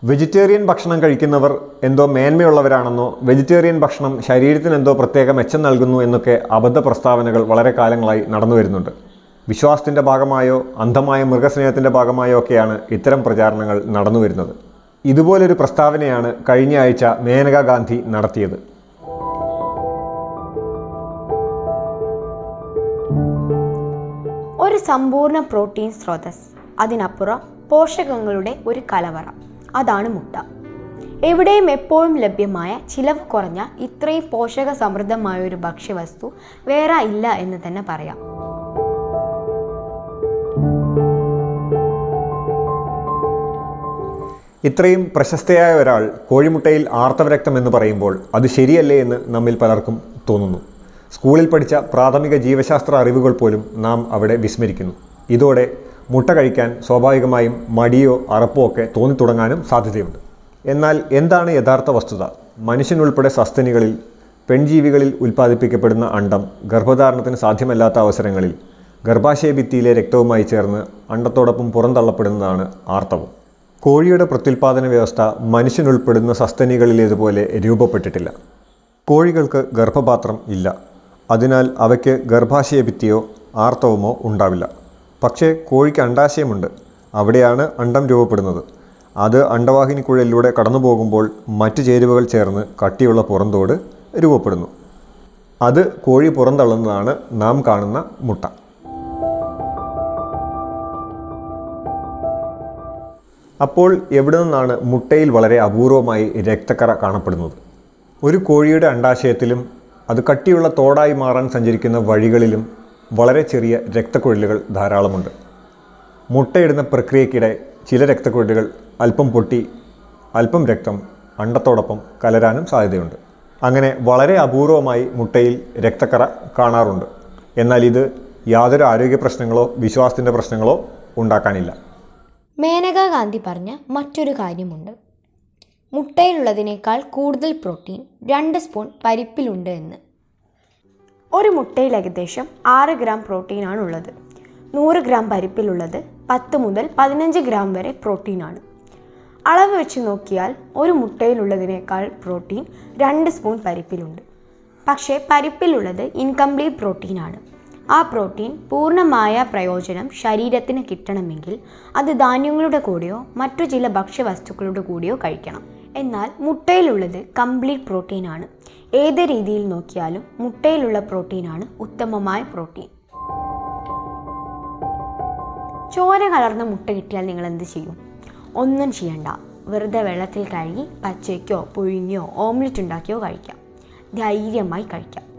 vegetarian ഭക്ഷണം കഴിക്കുന്നവർ എന്തോ മേന്മയുള്ളവരാണെന്നോ vegetarian ഭക്ഷണം ശരീരത്തിന് എന്തോ പ്രത്യേക മെച്ചം നൽകുന്നു എന്നൊക്കെ അബദ്ധ പ്രസ്താവനകൾ വളരെ കാലങ്ങളായി നടന്നു വരുന്നുണ്ട് വിശ്വാസത്തിൻ്റെ ഭാഗമായോ അന്ധമായ മൃഗസ്നേഹത്തിൻ്റെ ഭാഗമായോ ഒക്കെയാണ് ഇത്തരം പ്രചാരണങ്ങൾ നടന്നു വരുന്നത് ഇതുപോലൊരു പ്രസ്താവനയാണ് കഴിഞ്ഞ ആഴ്ച മേനകാ ഗാന്ധി നടത്തിയത് ഒരു സമ്പൂർണ്ണ പ്രോട്ടീൻ സ്രോതസ് അതിനപ്പുറം പോഷകങ്ങളുടെ ഒരു കലവറ അതാണ് മുട്ട എവിടെയും എപ്പോഴും ലഭ്യമായ ചിലവ് കുറഞ്ഞ ഇത്രയും പോഷക സമൃദ്ധമായ ഒരു ഭക്ഷ്യവസ്തു വേറെ ഇല്ല എന്ന് തന്നെ പറയാം ഇത്രയും പ്രശസ്തയായ ഒരാൾ കോഴിമുട്ടയിൽ ആർത്തവരക്തം എന്ന് പറയുമ്പോൾ അത് ശരിയല്ലേ എന്ന് നമ്മിൽ പലർക്കും തോന്നുന്നു സ്കൂളിൽ പഠിച്ച പ്രാഥമിക ജീവശാസ്ത്ര അറിവുകൾ പോലും നാം അവിടെ വിസ്മരിക്കുന്നു ഇതോടെ മുട്ട കഴിക്കാൻ സ്വാഭാവികമായും മടിയോ അറപ്പോ ഒക്കെ തോന്നിത്തുടങ്ങാനും സാധ്യതയുണ്ട് എന്നാൽ എന്താണ് യഥാർത്ഥ വസ്തുത മനുഷ്യനുൾപ്പെടെ സസ്തനികളിൽ പെൺജീവികളിൽ ഉൽപ്പാദിപ്പിക്കപ്പെടുന്ന അണ്ടം ഗർഭധാരണത്തിന് സാധ്യമല്ലാത്ത അവസരങ്ങളിൽ ഗർഭാശയ ഭിത്തിയിലെ രക്തവുമായി ചേർന്ന് അണ്ടത്തോടൊപ്പം പുറന്തള്ളപ്പെടുന്നതാണ് ആർത്തവം കോഴിയുടെ പ്രത്യുൽപാദന വ്യവസ്ഥ മനുഷ്യനുൾപ്പെടുന്ന സസ്തനികളിലേതുപോലെ രൂപപ്പെട്ടിട്ടില്ല കോഴികൾക്ക് ഗർഭപാത്രം ഇല്ല അതിനാൽ അവയ്ക്ക് ഗർഭാശയ ഭിത്തിയോ ആർത്തവമോ ഉണ്ടാവില്ല പക്ഷേ കോഴിക്ക് അണ്ടാശയമുണ്ട് അവിടെയാണ് അണ്ടം രൂപപ്പെടുന്നത് അത് അണ്ടവാഹിനിക്കുഴലിലൂടെ കടന്നു പോകുമ്പോൾ മറ്റു ചേരുവകൾ ചേർന്ന് കട്ടിയുള്ള പുറന്തോട് രൂപപ്പെടുന്നു അത് കോഴി പുറന്തള്ളുന്നതാണ് നാം കാണുന്ന മുട്ട അപ്പോൾ എവിടെ നിന്നാണ് മുട്ടയിൽ വളരെ അപൂർവമായി രക്തക്കറ കാണപ്പെടുന്നത് ഒരു കോഴിയുടെ അണ്ടാശയത്തിലും അത് കട്ടിയുള്ള തോടായി മാറാൻ സഞ്ചരിക്കുന്ന വഴികളിലും വളരെ ചെറിയ രക്തക്കുഴലുകൾ ധാരാളമുണ്ട് മുട്ടയിടുന്ന പ്രക്രിയയ്ക്കിടെ ചില രക്തക്കുഴലുകൾ അല്പം പൊട്ടി അല്പം രക്തം അണ്ടത്തോടൊപ്പം കലരാനും സാധ്യതയുണ്ട് അങ്ങനെ വളരെ അപൂർവമായി മുട്ടയിൽ രക്തക്കറ കാണാറുണ്ട് എന്നാൽ ഇത് യാതൊരു ആരോഗ്യ പ്രശ്നങ്ങളോ വിശ്വാസത്തിൻ്റെ പ്രശ്നങ്ങളോ ഉണ്ടാക്കാനില്ല മേനകാ ഗാന്ധി പറഞ്ഞ മറ്റൊരു കാര്യമുണ്ട് മുട്ടയിലുള്ളതിനേക്കാൾ കൂടുതൽ പ്രോട്ടീൻ രണ്ട് സ്പൂൺ പരിപ്പിലുണ്ട് എന്ന് ഒരു മുട്ടയിൽ ഏകദേശം ആറ് ഗ്രാം പ്രോട്ടീനാണ് ഉള്ളത് നൂറ് ഗ്രാം പരിപ്പിലുള്ളത് പത്ത് മുതൽ പതിനഞ്ച് ഗ്രാം വരെ പ്രോട്ടീനാണ് അളവ് വെച്ച് നോക്കിയാൽ ഒരു മുട്ടയിലുള്ളതിനേക്കാൾ പ്രോട്ടീൻ രണ്ട് സ്പൂൺ പരിപ്പിലുണ്ട് പക്ഷേ പരിപ്പിലുള്ളത് ഇൻകംപ്ലീറ്റ് പ്രോട്ടീനാണ് ആ പ്രോട്ടീൻ പൂർണ്ണമായ പ്രയോജനം ശരീരത്തിന് കിട്ടണമെങ്കിൽ അത് ധാന്യങ്ങളുടെ കൂടെയോ മറ്റു ചില ഭക്ഷ്യവസ്തുക്കളുടെ കൂടെയോ കഴിക്കണം എന്നാൽ മുട്ടയിലുള്ളത് കംപ്ലീറ്റ് പ്രോട്ടീനാണ് ഏത് രീതിയിൽ നോക്കിയാലും മുട്ടയിലുള്ള പ്രോട്ടീനാണ് ഉത്തമമായ പ്രോട്ടീൻ ചോര കലർന്ന മുട്ട കിട്ടിയാൽ നിങ്ങൾ എന്ത് ചെയ്യും ഒന്നും ചെയ്യണ്ട വെറുതെ വെള്ളത്തിൽ കഴുകി പച്ചയ്ക്കോ പുഴുങ്ങിയോ ഓംലെറ്റ് ഉണ്ടാക്കിയോ കഴിക്കാം ധൈര്യമായി കഴിക്കാം